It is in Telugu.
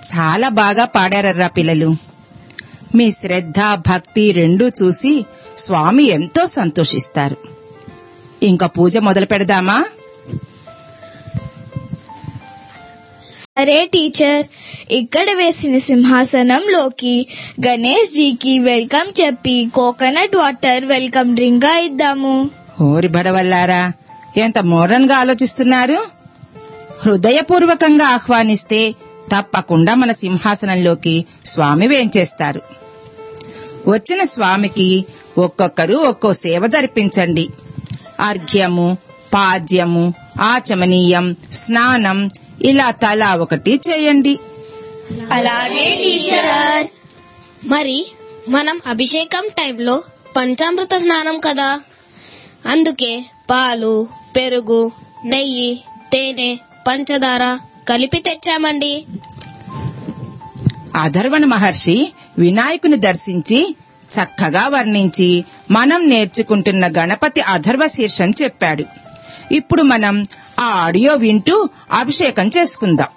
చాలా బాగా పాడారర్రా పిల్లలు మీ శ్రద్ధ భక్తి రెండూ చూసి స్వామి ఎంతో సంతోషిస్తారు ఇంకా పూజ మొదలు పెడదామా సరే టీచర్ ఇక్కడ వేసిన సింహాసనంలోకి గణేష్ జీకి వెల్కమ్ చెప్పి కోకోనట్ వాటర్ వెల్కమ్ డ్రింక్ గా ఇద్దాము ఓరి బడవల్లారా ఎంత మోడర్న్ గా ఆలోచిస్తున్నారు హృదయపూర్వకంగా ఆహ్వానిస్తే తప్పకుండా మన సింహాసనంలోకి స్వామి వేంచేస్తారు వచ్చిన స్వామికి ఒక్కొక్కరు ఒక్కో సేవ జరిపించండి అర్ఘ్యము పాద్యము ఆచమనీయం స్నానం ఇలా తలా ఒకటి చేయండి అలాగే టీచర్ మరి మనం అభిషేకం టైంలో పంచామృత స్నానం కదా అందుకే పాలు పెరుగు నెయ్యి తేనె పంచదార కలిపి తెచ్చామండి అధర్వణ మహర్షి వినాయకుని దర్శించి చక్కగా వర్ణించి మనం నేర్చుకుంటున్న గణపతి అధర్వ శీర్షం చెప్పాడు ఇప్పుడు మనం ఆ ఆడియో వింటూ అభిషేకం చేసుకుందాం